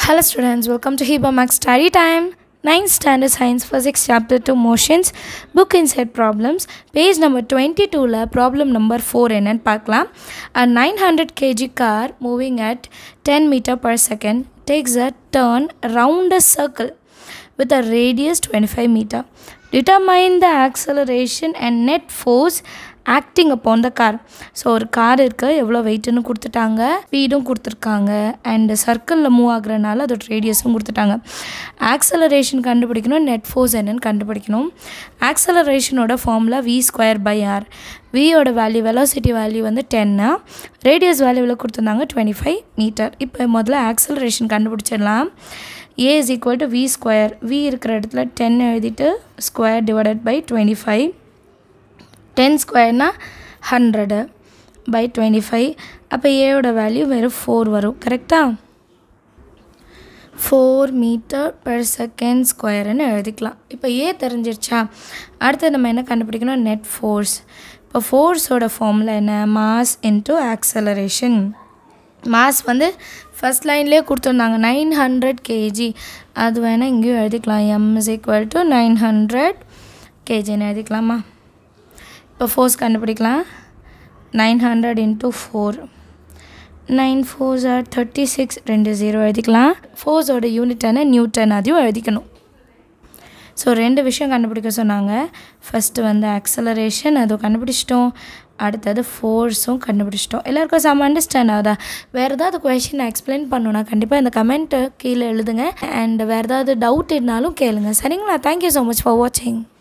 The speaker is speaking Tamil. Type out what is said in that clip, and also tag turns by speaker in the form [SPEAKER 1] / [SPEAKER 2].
[SPEAKER 1] Hello students, welcome to Hiba Max Study Time. 9th Standard Science Physics Chapter 2 Motions Book Inside Problems Page number 22ல problem number 4 என்னன்னு பார்க்கலாம் A 900 kg car moving at 10 meter per second takes a turn round a circle with a radius 25 meter. Determine the acceleration and net force acting upon the car so ஒரு கார் இருக்குது எவ்வளோ வெயிட்டுன்னு கொடுத்துட்டாங்க ஸ்பீடும் கொடுத்துருக்காங்க அண்ட் சர்க்கிளில் மூவ் ஆகுறனால அதோட ரேடியஸும் கொடுத்துட்டாங்க ஆக்சலரேஷன் கண்டுபிடிக்கணும் நெட் ஃபோர்ஸ் என்னன்னு கண்டுபிடிக்கணும் ஆக்சலரேஷனோட formula v square by r வியோட வேல்யூ வெலாசிட்டி வேல்யூ வந்து டென்னு ரேடியஸ் வேல்யூவில் கொடுத்துருந்தாங்க டுவெண்ட்டி ஃபைவ் மீட்டர் இப்போ முதல்ல ஆக்சலரேஷன் கண்டுபிடிச்சிடலாம் a is equal to v square v இருக்கிற இடத்துல டென் எழுதிட்டு square divided by twenty five ten ஸ்கொயர்னா ஹண்ட்ரடு பை டுவெண்ட்டி ஃபைவ் அப்போ ஏயோட வேல்யூ வெறும் ஃபோர் வரும் கரெக்டாக ஃபோர் மீட்டர் பெர் செகண்ட் ஸ்கொயர்னு எழுதிக்கலாம் இப்போ ஏ தெரிஞ்சிருச்சா அடுத்து நம்ம என்ன கண்டுபிடிக்கணும் நெட் ஃபோர்ஸ் இப்போ ஃபோர்ஸோட ஃபார்மில் என்ன மாஸ் இன்ட்டு ஆக்சலரேஷன் மாஸ் வந்து ஃபஸ்ட் லைன்லேயே கொடுத்துருந்தாங்க நைன் ஹண்ட்ரட் கேஜி அது வேணால் இங்கேயும் எழுதிக்கலாம் m is equal to nine hundred கேஜின்னு எழுதிக்கலாமா இப்போ ஃபோர்ஸ் கண்டுபிடிக்கலாம் nine hundred into four nine force are thirty six ரெண்டு ஜீரோ எழுதிக்கலாம் ஃபோர்ஸோட யூனிட் என்ன நியூட்டன் அதையும் எழுதிக்கணும் ஸோ ரெண்டு விஷயம் கண்டுபிடிக்க சொன்னாங்க ஃபஸ்ட்டு வந்து ஆக்சலரேஷன் அதுவும் கண்டுபிடிச்சிட்டோம் அடுத்தது ஃபோர்ஸும் கண்டுபிடிச்சிட்டோம் எல்லாருக்கும் செம்ம அண்டர்ஸ்டாண்ட் ஆகுதா வேறு ஏதாவது கொஷின் நான் எக்ஸ்பிளைன் பண்ணணும்னா கண்டிப்பாக இந்த கமெண்ட்டு கீழே எழுதுங்க அண்ட் வேறு ஏதாவது டவுட் இருந்தாலும் கேளுங்க சரிங்களா தேங்க்யூ ஸோ மச் ஃபார் வாட்சிங்